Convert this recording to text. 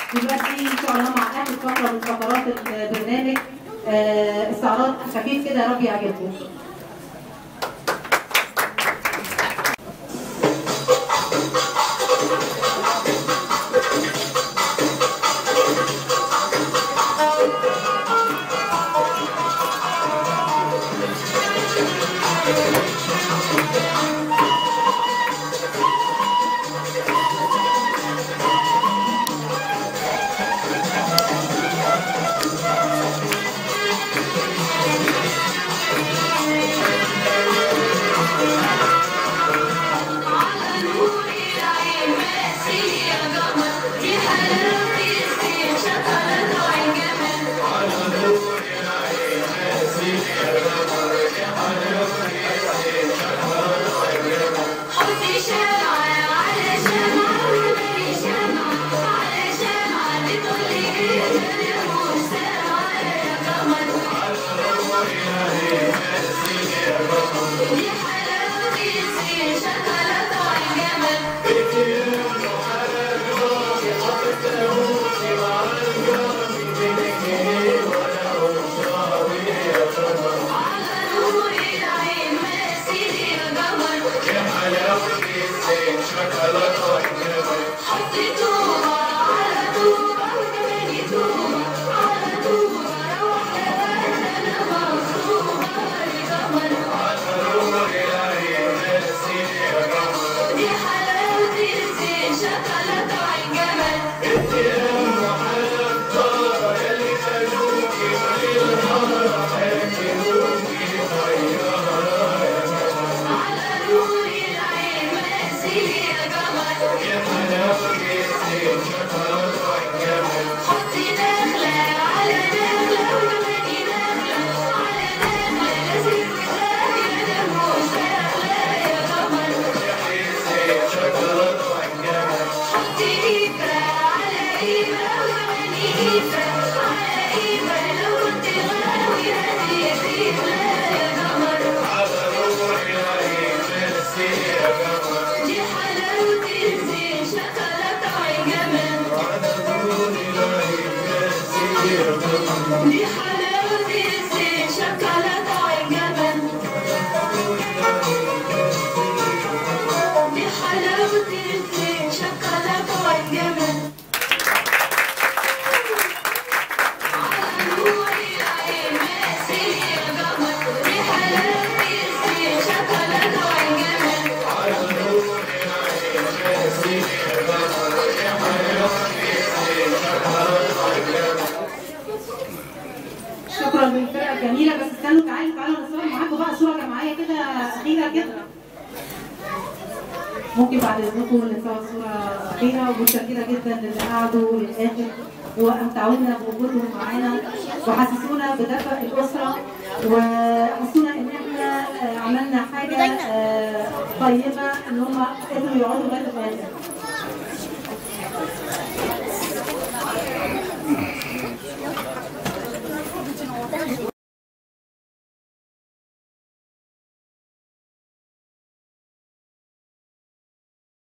دلوقتي ان شاء الله مع اخر فقره من فقرات البرنامج آه، استعراض خفيف كده يا رب يعجبكم على نور العين ماسي يا قمر دي حلاوة الزين شغلت عين جمل حطي شمعة على شمعة ومالي شمعة على شمعة بكل جدر وسامعة يا قمر دي حلاوة الزين شغلت عين جمل على نور العين ماسي يا قمر حطي طوبة على طوبة وكمان طوبة على طوبة روح أنا مغصوبة يا قمر دي حلاوة الزين شغلت عين جمل على نور العين ماسي يا قمر حطي نخلة على نخلة وكمان نخلة على نخلة لازم تلاقي دموع سهلة يا قمر حطي إبرة على إبرة وكمان إبرة على إبرة لو كنت غاوي هدية إبرة يا قمر دي حلاوة الزين شغلت عين جمل دي حلاوة الزين شغلت عين جمل دي حلاوة الزين شغلت عين جمل على نور العين ماسي يا قمر دي حلاوة الزين شغلت عين جمل شكرا للفرقه الجميله بس استنوا تعالوا تعالوا نصور معاكم بقى صوره جماعيه كده اخيره كده ممكن بعد اذنكم نصور صوره اخيره ومتشكره جدا للي قعدوا للاخر وامتعونا بوجودهم معانا وحسسونا بدفء الاسره وحسونا ان احنا آه، عملنا حاجه آه، طيبه ان هم قدروا يقعدوا لغايه الاخر